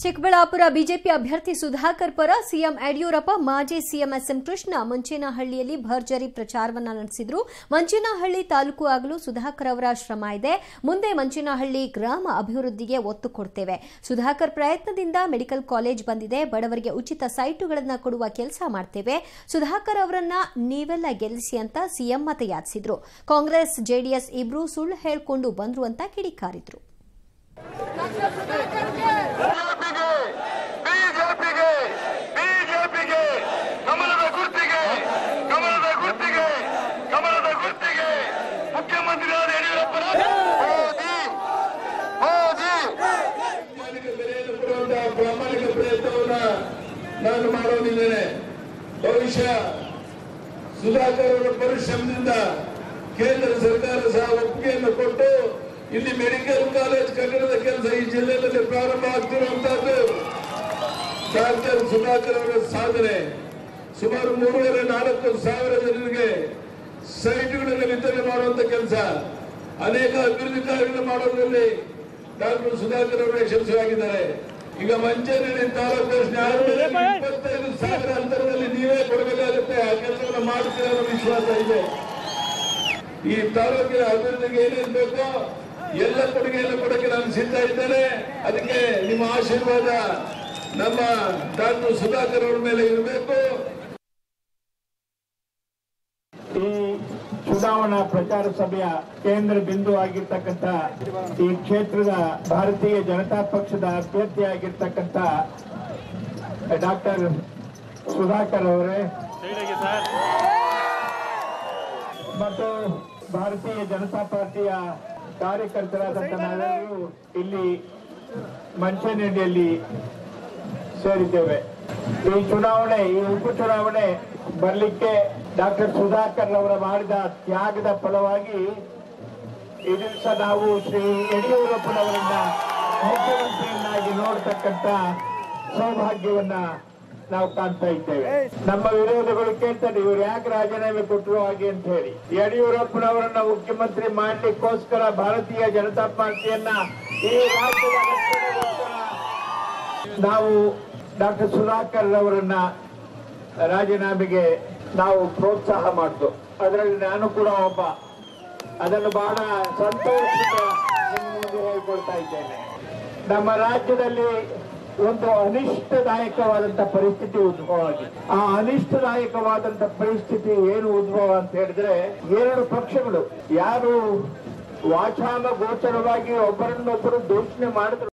Chikkaballapur BJP ಅಭ್ಯರ್ಥಿ ಸುಧಾಕರ್ ಪರ CM Yediyurappa ಮಾಜಿ ಸಿಎಂ ಎಸ್ಎಂ ಕೃಷ್ಣ ಮಂಚೇನಹಳ್ಳಿಯಲ್ಲಿ ಭರ್ಜರಿ ಪ್ರಚಾರವನ್ನ ನಡೆಸಿದ್ರು ಮಂಚೇನಹಳ್ಳಿ ತಾಲೂಕು ಆಗಲು ಸುಧಾಕರ್ ಅವರ ಶ್ರಮ ಇದೆ ಮುಂದೆ ಮಂಚೇನಹಳ್ಳಿ ಗ್ರಾಮ ಅಭಿವೃದ್ಧಿಗೆ ಒತ್ತು ಕೊಡ್ತೇವೆ ಸುಧಾಕರ್ ಪ್ರಯತ್ನದಿಂದ ಮೆಡಿಕಲ್ ಕಾಲೇಜ್ ಬಂದಿದೆ ಬಡವರಿಗೆ ಉಚಿತ ಸೈಟುಗಳನ್ನು ಕೊಡುವ ಕೆಲಸ ಮಾಡ್ತೇವೆ ಸುಧಾಕರ್ ಅವರನ್ನ ನೀವೆಲ್ಲ ಗೆಲ್ಲಿಸಿ ಅಂತ ಸಿಎಂ ಮತಯಾಚಿಸಿದ್ರು ಕಾಂಗ್ರೆಸ್ ಜೆಡಿಎಸ್ ಇಬ್ರು ಸುಳ್ಳು ಹೇಳ್ಕೊಂಡು ಬಂದ್ರು ಅಂತ ಕಿಡಿಕಾರಿದ್ರು ಬಿಜೆಪಿಗೆ ಬಿಜೆಪಿಗೆ ಕಮಲದ ಗುರ್ತಿಗೆ ಕಮಲದ ಗುರ್ತಿಗೆ ಕಮಲದ ಗುರ್ತಿಗೆ ಮುಖ್ಯಮಂತ್ರಿಯಾದ ಯಡಿಯೂರಪ್ಪರ ಮೋದಿ ಮೋದಿ ಪ್ರಾಮಾಣಿಕ ಬೆಲೆಯನ್ನು ಕೊಡುವಂತಹ ಪ್ರಾಮಾಣಿಕ ಪ್ರಯತ್ನವನ್ನ ನಾನು ಮಾಡೋದಿದ್ದೇನೆ ಬಹುಶಃ ಸುಧಾಕರ್ ಅವರ ಪರಿಶ್ರಮದಿಂದ ಕೇಂದ್ರ ಸರ್ಕಾರ ಸಹ ಒಪ್ಪಿಗೆಯನ್ನು ಕೊಟ್ಟು ಇಲ್ಲಿ ಮೆಡಿಕಲ್ ಕಾಲೇಜ್ ಕಟ್ಟಡದ ಕೆಲಸ ಈ ಜಿಲ್ಲೆಯಲ್ಲಿ ಪ್ರಾರಂಭ ಆಗ್ತಿರುವಂತಹದ್ದು ಡಾಕ್ಟರ್ ಸುಧಾಕರ್ ಅವರ ಸಾಧನೆ ಸುಮಾರು ಮೂರುವರೆ ನಾಲ್ಕು ಸಾವಿರ ಜನರಿಗೆ ಸೈಟ್ಗಳನ್ನು ವಿತರಣೆ ಮಾಡುವಂತ ಕೆಲಸ ಅನೇಕ ಅಭಿವೃದ್ಧಿ ಕಾರ್ಯಗಳನ್ನು ಮಾಡೋದ್ರಲ್ಲಿ ಡಾಕ್ಟರ್ ಸುಧಾಕರ್ ಅವರು ಯಶಸ್ವಿಯಾಗಿದ್ದಾರೆ ಈಗ ಮಂಚೇನಹಳ್ಳಿ ತಾಲೂಕು ನ್ಯಾಯಾಲಯದಲ್ಲಿ ಇಪ್ಪತ್ತೈದು ಸಾವಿರ ಅಂತರದಲ್ಲಿ ನೀವೇ ಕೊಡಬೇಕಾಗುತ್ತೆ ಆ ಕೆಲಸವನ್ನು ಮಾಡ್ತೀರ ಅನ್ನೋ ವಿಶ್ವಾಸ ಇದೆ ಈ ತಾಲೂಕಿನ ಅಭಿವೃದ್ಧಿಗೆ ಏನೇನು ಬೇಕೋ ಎಲ್ಲ ಕೊಡುಗೆಯನ್ನು ಕೊಡಕ್ಕೆ ನಾನು ಸಿದ್ಧ ಇದ್ದೇನೆ ಅದಕ್ಕೆ ನಿಮ್ಮ ಆಶೀರ್ವಾದ ನಮ್ಮ ಡಾಕ್ಟರ್ ಸುಧಾಕರ್ ಅವರ ಮೇಲೆ ಇರಬೇಕು ಈ ಚುನಾವಣಾ ಪ್ರಚಾರ ಸಭೆಯ ಕೇಂದ್ರ ಬಿಂದು ಆಗಿರ್ತಕ್ಕಂಥ ಈ ಕ್ಷೇತ್ರದ ಭಾರತೀಯ ಜನತಾ ಪಕ್ಷದ ಅಭ್ಯರ್ಥಿ ಆಗಿರ್ತಕ್ಕಂಥ ಡಾಕ್ಟರ್ ಸುಧಾಕರ್ ಅವರೇ ಮತ್ತು ಭಾರತೀಯ ಜನತಾ ಪಾರ್ಟಿಯ ಕಾರ್ಯಕರ್ತರಾದಂಥ ನಾವೆಲ್ಲರೂ ಇಲ್ಲಿ ಮಂಚನಹಳ್ಳಿಯಲ್ಲಿ ಸೇರಿದ್ದೇವೆ ಈ ಚುನಾವಣೆ ಈ ಉಪಚುನಾವಣೆ ಬರಲಿಕ್ಕೆ ಡಾಕ್ಟರ್ ಸುಧಾಕರ್ ಅವರ ಮಾಡಿದ ತ್ಯಾಗದ ಫಲವಾಗಿ ಈ ದಿವಸ ನಾವು ಶ್ರೀ ಯಡಿಯೂರಪ್ಪನವರನ್ನ ಮುಖ್ಯಮಂತ್ರಿಯನ್ನಾಗಿ ನೋಡ್ತಕ್ಕಂಥ ಸೌಭಾಗ್ಯವನ್ನ ನಾವು ಕಾಣ್ತಾ ಇದ್ದೇವೆ ನಮ್ಮ ವಿರೋಧಗಳು ಕೇಳ್ತಾರೆ ಇವ್ರು ಯಾಕೆ ರಾಜೀನಾಮೆ ಕೊಟ್ಟರು ಹಾಗೆ ಅಂತ ಹೇಳಿ ಯಡಿಯೂರಪ್ಪನವರನ್ನ ಮುಖ್ಯಮಂತ್ರಿ ಮಾಡ್ಲಿಕ್ಕೋಸ್ಕರ ಭಾರತೀಯ ಜನತಾ ಪಾರ್ಟಿಯನ್ನ ಈ ರಾಜ್ಯದ ರಕ್ಷಣೆಗೋಸ್ಕರ ನಾವು ಡಾಕ್ಟರ್ ಸುಧಾಕರ್ ಅವರನ್ನ ರಾಜೀನಾಮೆಗೆ ನಾವು ಪ್ರೋತ್ಸಾಹ ಮಾಡಿದ್ದು ಅದರಲ್ಲಿ ನಾನು ಕೂಡ ಒಬ್ಬ ಅದನ್ನು ಬಹಳ ಸಂತೋಷದಿಂದ ನಿಮ್ಮ ಮುಂದೆ ಹೇಳ್ಕೊಳ್ತಾ ಇದ್ದೇನೆ ನಮ್ಮ ರಾಜ್ಯದಲ್ಲಿ ಒಂದು ಅನಿಷ್ಟದಾಯಕವಾದಂತ ಪರಿಸ್ಥಿತಿ ಉದ್ಭವ ಆಗಿದೆ ಆ ಅನಿಷ್ಟದಾಯಕವಾದಂತ ಪರಿಸ್ಥಿತಿ ಏನು ಉದ್ಭವ ಅಂತ ಹೇಳಿದ್ರೆ ಎರಡು ಪಕ್ಷಗಳು ಯಾರು ವಾಚಾಮ ಗೋಚರವಾಗಿ ಒಬ್ಬರನ್ನೊಬ್ಬರು ದೂಷಣೆ ಮಾಡಿದ್ರು